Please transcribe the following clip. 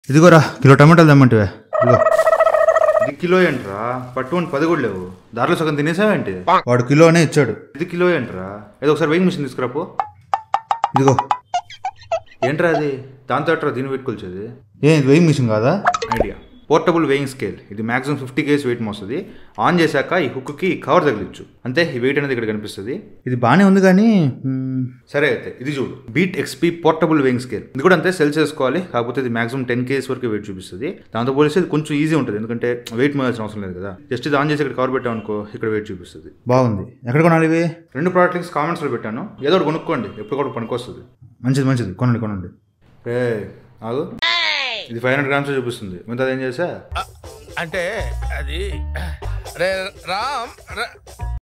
ఇదిగోరా కిలో టమాటాలు తెమ్మంటివే ఇదిగో ఇది కిలో ఏంట్రా పట్టుకొని పది కూడా లేవు దారిలో సగం తినేసావేంటి వాడు కిలోనే ఇచ్చాడు ఇది కిలో ఏంట్రా ఏదో ఒకసారి వెయింగ్ మిషన్ తీసుకురాపో ఇదిగో ఏంట్రా అది దాంతో ఎట్రా దీన్ని పెట్టుకొచ్చేది ఏ ఇది వెయింగ్ మిషన్ కాదా ఐడియా పోర్టబుల్ వెయింగ్ స్కేల్ ఇది మాక్సిమం ఫిఫ్టీ కేస్ వెయిట్ మోస్తుంది ఆన్ చేశాక ఈ హుక్కి కవర్ తగిలిచ్చు అంతే ఈ వెయిట్ అనేది ఇక్కడ కనిపిస్తుంది ఇది బాగానే ఉంది కానీ మ్మ్, సరే అయితే ఇది చూడు Beat XP portable weighing scale ఇది కూడా అంతే సెల్ చేసుకోవాలి కాకపోతే ఇది మాక్సిమం టెన్ కేస్ వరకు వెయిట్ చూపిస్తుంది దాంతో పోలిస్తే ఇది కొంచెం ఈజీ ఉంటుంది ఎందుకంటే వెయిట్ మోయాల్సిన అవసరం లేదు కదా జస్ట్ ఇది ఆన్ చేసి ఇక్కడ కవర్ పెట్టాం అనుకో ఇక్కడ వెయిట్ చూపిస్తుంది బాగుంది ఎక్కడ కొనాలి ఇవి రెండు ప్రోడక్ట్ లింక్స్ కామెంట్స్లో పెట్టాను ఏదో ఒకటి కొనుక్కోండి ఎప్పుడు కూడా పనికొస్తుంది మంచిది మంచిది కొనండి కొనండి ఏ ఆగు ఇది ఫైవ్ హండ్రెడ్ గ్రామ్స్ చూపిస్తుంది మిగతా ఏం చేసా అంటే అది రే రామ్ ర-